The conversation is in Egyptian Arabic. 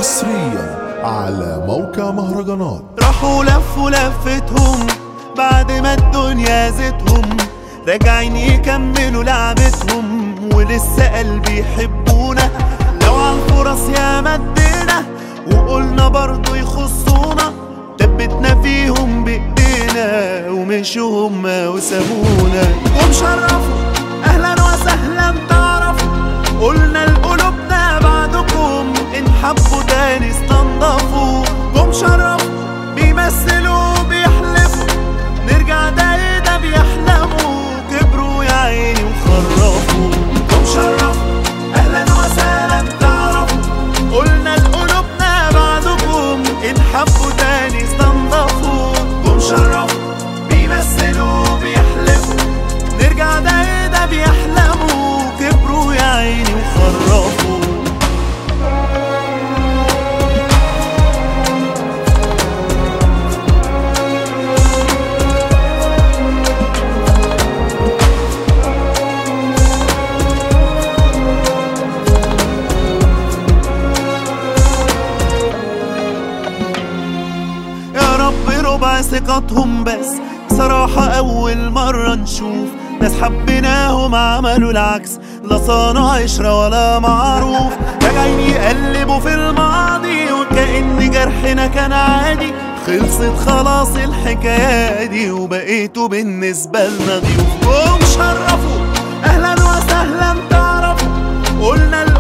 حصريا على موقع مهرجانات راحوا لفوا لفتهم بعد ما الدنيا زتهم راجعين يكملوا لعبتهم ولسه قلبي يحبونا لو عالفرص يا مدينا وقلنا برضو يخصونا دبتنا فيهم بايدينا ومشوا هما وسابونا ومشرفوا اهلا وسهلا تعرفوا قلنا لقلوبنا بعدكم ان حبوا تاني استنضفوا جم شرفوا بيمثلوا بيحلفوا نرجع ده ده بيحلموا كبروا يا عيني وخرفوا جم شرفوا اهلا وسهلا تعرفوا قلنا لقلوبنا بعدكم ان حبوا تاني استنضفوا جم شرفوا بيمثلوا بيحلفوا نرجع ده ده بيحلموا كبروا يا عيني وخرفوا يا رب ربع ثقتهم بس صراحة أول مرة نشوف ناس حبيناهم عملوا العكس لا صانع عشرة ولا معروف راجعين يقلبوا في الماضي وكأن جرحنا كان عادي خلصت خلاص الحكاية دي وبقيتوا بالنسبة لنا ضيوف ومشرفوا أهلا وسهلا تعرفوا قلنا